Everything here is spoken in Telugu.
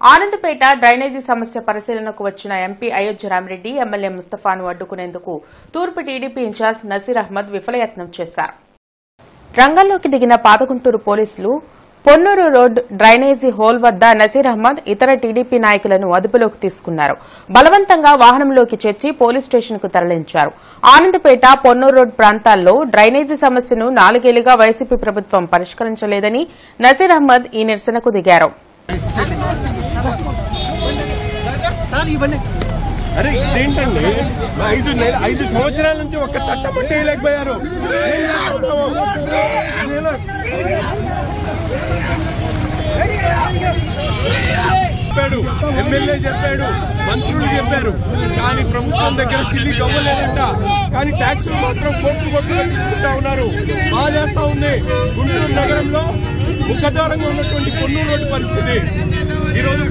ఆనందపేట డ్రైనేజీ సమస్య పరిశీలనకు వచ్చిన ఎంపీ అయోధ్య రామిరెడ్డి ఎమ్మెల్యే ముస్తఫాను అడ్డుకునేందుకు తూర్పు టీడీపీ ఇన్ఛార్జ్ నసీర్ అహ్మద్ విఫలయత్నం చేశారు రంగంలోకి దిగిన పాతగుంటూరు పోలీసులు పొన్నూరు రోడ్ డ్రైనేజీ హోల్ వద్ద నసీర్ అహ్మద్ ఇతర టీడీపీ నాయకులను అదుపులోకి తీసుకున్నారు బలవంతంగా వాహనంలోకి చేర్చి పోలీస్ స్టేషన్ కు తరలించారు ఆనందపేట పొన్నూరు రోడ్ ప్రాంతాల్లో డ్రైనేజీ సమస్యను నాలుగేళ్లుగా వైసీపీ ప్రభుత్వం పరిష్కరించలేదని నసీర్ అహ్మద్ ఈ నిరసనకు దిగారు సార్ ఇవన్నీ అరే ఇదేంటండి ఐదు నెల ఐదు సంవత్సరాల నుంచి ఒక తట్టమట్టి వేయలేకపోయారు ఏం చేస్తున్నావు? నేను- చెప్పాడు ఎమ్మెల్యే చెప్పాడు మంత్రులు చెప్పారు కానీ ప్రభుత్వం దగ్గర చిల్లి గవ్వలేదంట కానీ ట్యాక్సులు మాత్రం కోట్లు కోట్లుగా తీసుకుంటా ఉన్నారు బాగా చేస్తా ఉంది గుంటూరు నగరంలో ముఖద్వారంగా ఉన్నటువంటి కొన్నూరు రోడ్డు పరిస్థితి ఈ రోజు